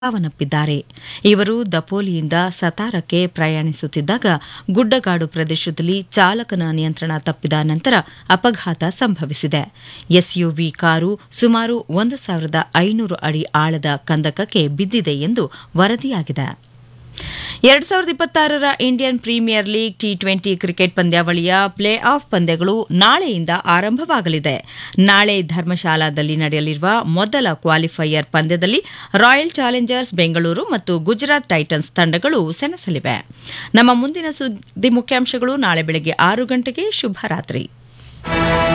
ಸಾವನ್ನಪ್ಪಿದ್ದಾರೆ ಇವರು ದಪೋಲಿಯಿಂದ ಸತಾರಕ್ಕೆ ಪ್ರಯಾಣಿಸುತ್ತಿದ್ದಾಗ ಗುಡ್ಡಗಾಡು ಪ್ರದೇಶದಲ್ಲಿ ಚಾಲಕನ ನಿಯಂತ್ರಣ ತಪ್ಪಿದ ನಂತರ ಅಪಘಾತ ಸಂಭವಿಸಿದೆ ಎಸ್ಯುವಿ ಕಾರು ಸುಮಾರು ಒಂದು ಸಾವಿರದ ಐನೂರು ಅಡಿ ಆಳದ ಕಂದಕಕ್ಕೆ ಬಿದ್ದಿದೆ ಎಂದು ವರದಿಯಾಗಿದೆ ಎರಡ್ ಸಾವಿರದ ಇಪ್ಪತ್ತಾರರ Indian Premier League T twenty cricket ಪಂದ್ಯಾವಳಿಯ ಪ್ಲೇ ಆಫ್ ಪಂದ್ಯಗಳು ನಾಳೆಯಿಂದ ಆರಂಭವಾಗಲಿದೆ ನಾಳೆ ಧರ್ಮಶಾಲಾದಲ್ಲಿ ನಡೆಯಲಿರುವ ಮೊದಲ ಕ್ವಾಲಿಫೈಯರ್ ಪಂದ್ಯದಲ್ಲಿ ರಾಯಲ್ ಚಾಲೆಂಜರ್ಸ್ ಬೆಂಗಳೂರು ಮತ್ತು ಗುಜರಾತ್ ಟೈಟನ್ಸ್ ತಂಡಗಳು ಸೆಣಸಲಿವೆ ನಮ್ಮ ಮುಂದಿನ ಸುದ್ದಿ ಮುಖ್ಯಾಂಶಗಳು ನಾಳೆ ಬೆಳಗ್ಗೆ ಆರು ಗಂಟೆಗೆ ಶುಭರಾತ್ರಿ